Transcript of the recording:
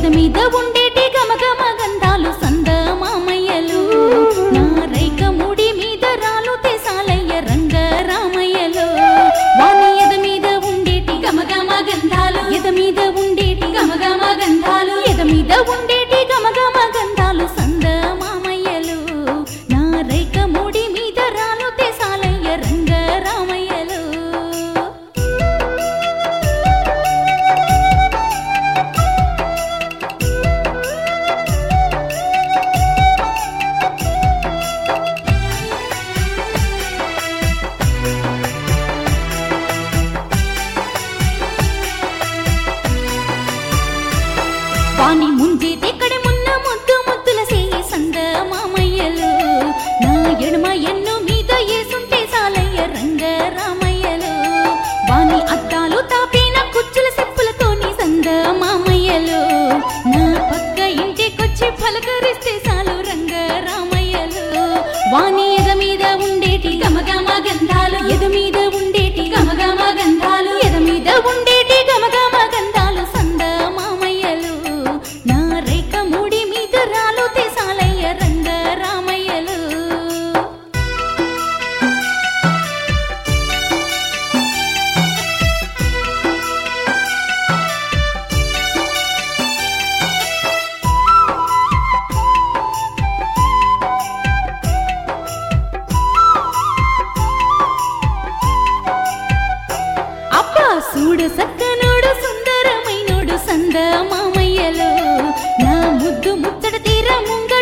ఎద మీద ఉండేటి గమగమ గంధాలు సంద మామయ్యలు నా రైక ముడి మీద రాలు తెసాలయ్య రంగ రామయ్యలు వాని ఎద మీద ఉండేటి గమగమ గంధాలు ఎద మీద ఉండేటి గమగమ గంధాలు ఎద మీద ఉండేటి గమగమ గంధాలు సంద మామయ్యలు నా రైక ముడి మీద రాలు తెసాలయ్య రంగ రామయ్యలు వాణి ముంజేతెక్కడి మున్న ముద్దు ముద్దుల సేయి సంద మామయ్యలు నా ఎడమ ఎన్ను మీద ఏసుంటే సాలయ్య రంగ రామయ్యలు వాణి అద్దాలు తాపిన కుచ్చుల చెప్పులతోని సంద మామయ్యలు నా పక్క ఇంటికొచ్చి పలకరిస్తే సాలు రంగ రామయ్యలు వాణి ఎద మీద ఉండేటి గమగమ గంధాలు ఎద మీద ఉండేటి గమగమ గంధాలు ఎద మీద ఉండేటి గమగమ గంధాలు సంద మామయ్యలు నా రేఖ ముడి మీద రాలు తెసాలయ్య రంగ రామయ్యలు అబ్బా సూడు సక్కనోడు సుందరమైనోడు సంద మామయ్యలో నా ముద్దు ముచ్చట తీర ముంగ